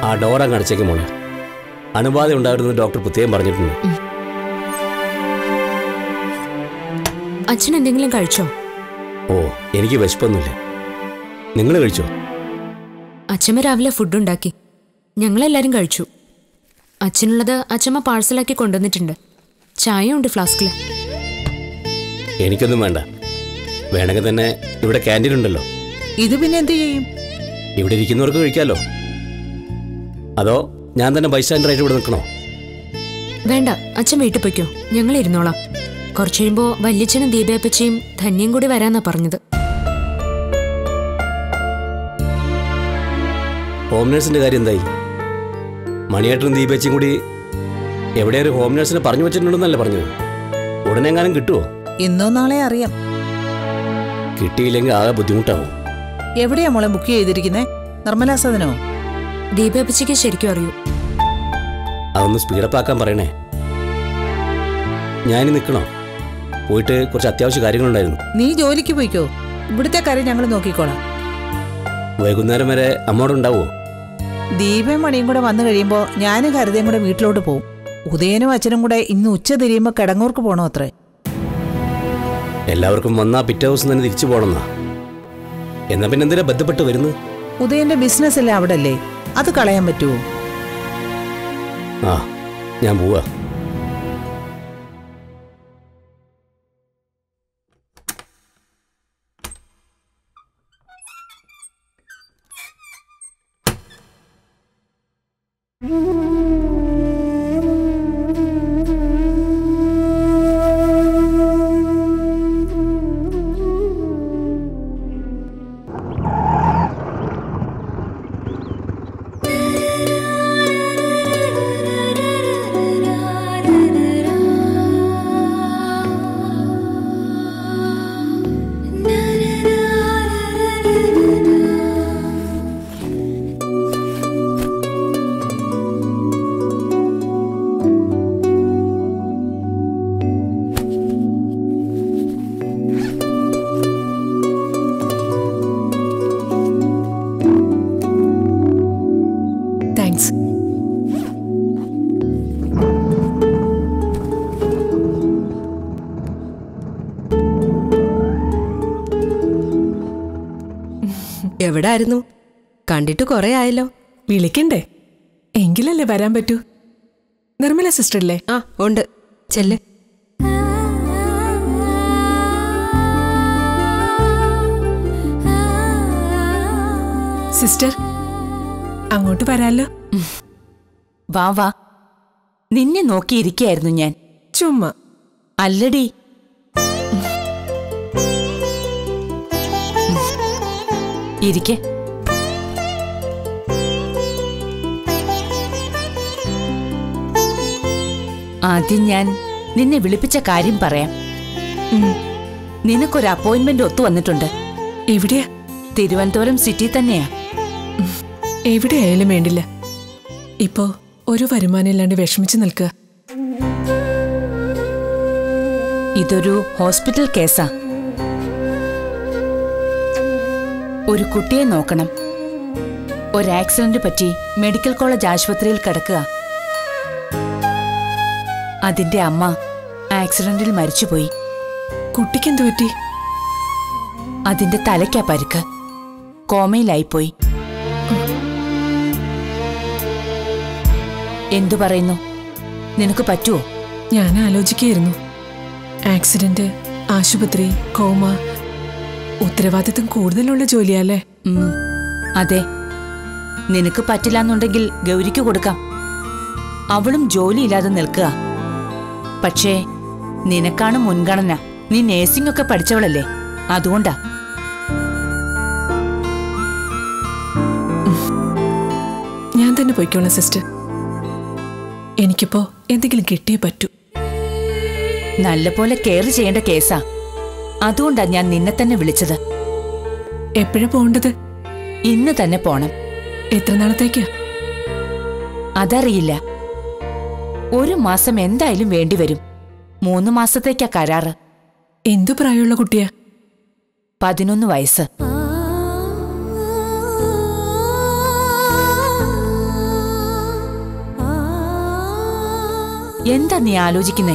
ആ ഡോർ അങ്ങ് അടച്ചേക്ക് മോളെ അണുബാധ ഉണ്ടായിരുന്നു ഡോക്ടർ പ്രത്യേകം പറഞ്ഞിട്ടുണ്ട് അച്ഛൻ എന്തെങ്കിലും കഴിച്ചോ ഓ എനിക്ക് വിശപ്പൊന്നുമില്ല നിങ്ങൾ കഴിച്ചോ അച്ഛമ്മ രാവിലെ ഫുഡ് ഉണ്ടാക്കി ഞങ്ങളെല്ലാരും കഴിച്ചു അച്ഛനുള്ളത് അച്ഛമ്മ പാഴ്സലാക്കി കൊണ്ടുവന്നിട്ടുണ്ട് ചായ ഉണ്ട് ഫ്ലാസ്കിൽ എനിക്കൊന്നും വേണ്ട വേണമെങ്കിൽ തന്നെ ഇവിടെ ക്യാൻറ്റീൻ ഉണ്ടല്ലോ ഇത് പിന്നെ എന്ത് ചെയ്യും ഇവിടെ ഇരിക്കുന്നവർക്ക് കഴിക്കാമല്ലോ അതോ ഞാൻ തന്നെ ബൈസ്റ്റാൻഡറായിട്ട് ഇവിടെ നിൽക്കണോ വേണ്ട അച്ഛൻ വീട്ടിൽ പൊയ്ക്കോ ഞങ്ങൾ ഇരുന്നോളാം കുറച്ചു കഴിയുമ്പോ വല്യച്ഛനും ദീപയപ്പച്ചയും ധന്യം കൂടി വരാന്നാ പറഞ്ഞത് ഹോം നേഴ്സിന്റെ കാര്യം എന്തായി മണിയേട്ടനും ദീപേച്ചും കൂടി എവിടെ ഒരു ഹോം നേഴ്സിനെ പറഞ്ഞു വെച്ചിട്ടുണ്ടെന്നല്ലേ പറഞ്ഞത് ഉടനെ എങ്ങാനും കിട്ടുമോ ഇന്നോ നാളെ അറിയാം കിട്ടിയില്ലെങ്കിൽ ആകെ ബുദ്ധിമുട്ടാവും എവിടെയാ മോളെ ബുക്ക് ചെയ്തിരിക്കുന്നേ നിർമ്മലാ സദനോ ദീപയപ്പച്ചയ്ക്ക് ശരിക്കും അറിയൂ അതൊന്ന് സ്പീഡപ്പ് ആക്കാൻ പറയണേ ഞാനിനി നിൽക്കണോ പോയിട്ട് കുറച്ച് അത്യാവശ്യ കാര്യങ്ങളുണ്ടായിരുന്നു നീ ജോലിക്ക് പോയിക്കോ ഇവിടുത്തെ കാര്യം ഞങ്ങൾ നോക്കിക്കോളാം വൈകുന്നേരം വരെ അമ്മോടെ ഉണ്ടാവുമോ ദീപയും മണിയും കൂടെ വന്നു കഴിയുമ്പോ ഞാനും കരുതയും കൂടെ വീട്ടിലോട്ട് പോവും ഉദയനും അച്ഛനും കൂടെ ഇന്ന് ഉച്ച തിരിയുമ്പോ കിടങ്ങൂർക്ക് പോണോ അത്രേ എല്ലാവർക്കും വന്നാ പിറ്റേ ദിവസം തന്നെ തിരിച്ചു പോകണമെന്നാ എന്നാ പിന്നെ എന്തിനാ ബന്ധപ്പെട്ട് വരുന്നു ഉദയന്റെ ബിസിനസ് അല്ലേ അവിടെ അല്ലേ അത് കളയാൻ പറ്റുമോ ആ ഞാൻ പോവാ താങ്ക്സ് എവിടായിരുന്നു കണ്ടിട്ട് കുറെ ആയല്ലോ വിളിക്കണ്ടേ എങ്കിലല്ലേ വരാൻ പറ്റൂ നിർമ്മല സിസ്റ്റർ അല്ലേ ആ ഉണ്ട് ചെല്ല് സിസ്റ്റർ അങ്ങോട്ട് വരാലോ വാ വാ നിന്നെ നോക്കിയിരിക്കായിരുന്നു ഞാൻ ചുമ്മാ അല്ലടി ഇരിക്കെ ആദ്യം ഞാൻ നിന്നെ വിളിപ്പിച്ച കാര്യം പറയാം നിനക്കൊരു അപ്പോയിന്റ്മെന്റ് ഒത്തു വന്നിട്ടുണ്ട് എവിടെയാ തിരുവനന്തപുരം സിറ്റി തന്നെയാ എവിടെയായാലും വേണ്ടില്ല ഇപ്പോ ഒരു വരുമാനം ഇല്ലാണ്ട് വിഷമിച്ച് നിൽക്കുക ഇതൊരു ഹോസ്പിറ്റൽ കേസാ ഒരു കുട്ടിയെ നോക്കണം ഒരു ആക്സിഡന്റ് പറ്റി മെഡിക്കൽ കോളേജ് ആശുപത്രിയിൽ കിടക്കുക അതിന്റെ അമ്മ ആക്സിഡന്റിൽ മരിച്ചുപോയി കുട്ടിക്ക് എന്തു പറ്റി അതിന്റെ തലയ്ക്കാ പരിക്ക് കോമയിലായിപ്പോയി എന്തു പറയുന്നു നിനക്ക് പറ്റുമോ ഞാൻ ആലോചിക്കുകയായിരുന്നു ആക്സിഡന്റ് ആശുപത്രി കോമ ഉത്തരവാദിത്തം കൂടുതലുള്ള ജോലിയല്ലേ ഉം, അതെ നിനക്ക് പറ്റില്ലാന്നുണ്ടെങ്കിൽ ഗൗരിക്ക് കൊടുക്കാം അവളും ജോലിയില്ലാതെ നിൽക്കുക പക്ഷേ നിനക്കാണ് മുൻഗണന നീ നേഴ്സിംഗ് ഒക്കെ പഠിച്ചവളല്ലേ അതുകൊണ്ടാ ഞാൻ തന്നെ പോയിക്കോളാം സിസ്റ്റർ എനിക്കിപ്പോ എന്തെങ്കിലും കിട്ടിയേ പറ്റൂ നല്ലപോലെ കെയർ ചെയ്യേണ്ട കേസാ അതുകൊണ്ടാ ഞാൻ നിന്നെ തന്നെ വിളിച്ചത് എപ്പോഴാ പോകേണ്ടത് ഇന്ന് തന്നെ പോണം എത്ര നാളത്തേക്കാ അതറിയില്ല ഒരു മാസം എന്തായാലും വേണ്ടിവരും മൂന്ന് മാസത്തേക്കാ കരാറ് എന്തു പ്രായമുള്ള കുട്ടിയാ പതിനൊന്ന് വയസ്സ് എന്താ നീ ആലോചിക്കുന്നേ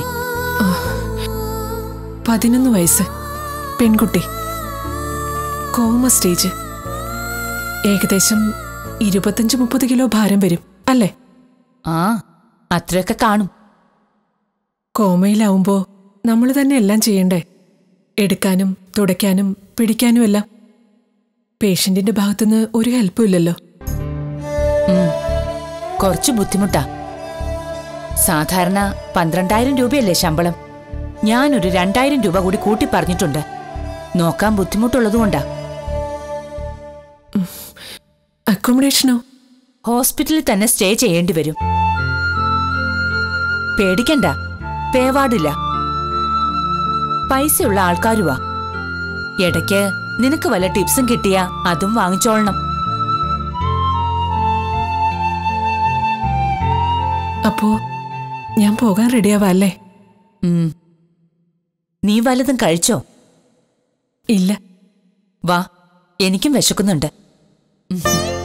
പതിനൊന്ന് വയസ്സ് പെൺകുട്ടി കോമ സ്റ്റേജ് ഏകദേശം ഇരുപത്തഞ്ച് മുപ്പത് കിലോ ഭാരം വരും അല്ലേ ആ അത്രയൊക്കെ കാണും കോമയിലാവുമ്പോ നമ്മൾ തന്നെ എല്ലാം ചെയ്യണ്ടേ എടുക്കാനും തുടയ്ക്കാനും പിടിക്കാനും എല്ലാം പേഷ്യന്റിന്റെ ഭാഗത്തുനിന്ന് ഒരു ഹെൽപ്പും ഇല്ലല്ലോ ഉം. കുറച്ച് ബുദ്ധിമുട്ടാ സാധാരണ പന്ത്രണ്ടായിരം രൂപയല്ലേ ശമ്പളം ഞാനൊരു രണ്ടായിരം രൂപ കൂടി കൂട്ടി പറഞ്ഞിട്ടുണ്ട് നോക്കാൻ ബുദ്ധിമുട്ടുള്ളതുകൊണ്ടാ അക്കോമഡേഷനോ ഹോസ്പിറ്റലിൽ തന്നെ സ്റ്റേ ചെയ്യേണ്ടി വരും പേടിക്കണ്ട പേവാടില്ല പൈസയുള്ള ആൾക്കാരുവാ ഇടയ്ക്ക് നിനക്ക് വല്ല ടിപ്സും കിട്ടിയാ അതും വാങ്ങിച്ചോളണം അപ്പോ ഞാൻ പോകാൻ റെഡിയാവാ അല്ലേ ഉം. നീ വല്ലതും കഴിച്ചോ ഇല്ല വാ എനിക്കും വിശക്കുന്നുണ്ട് ഉം.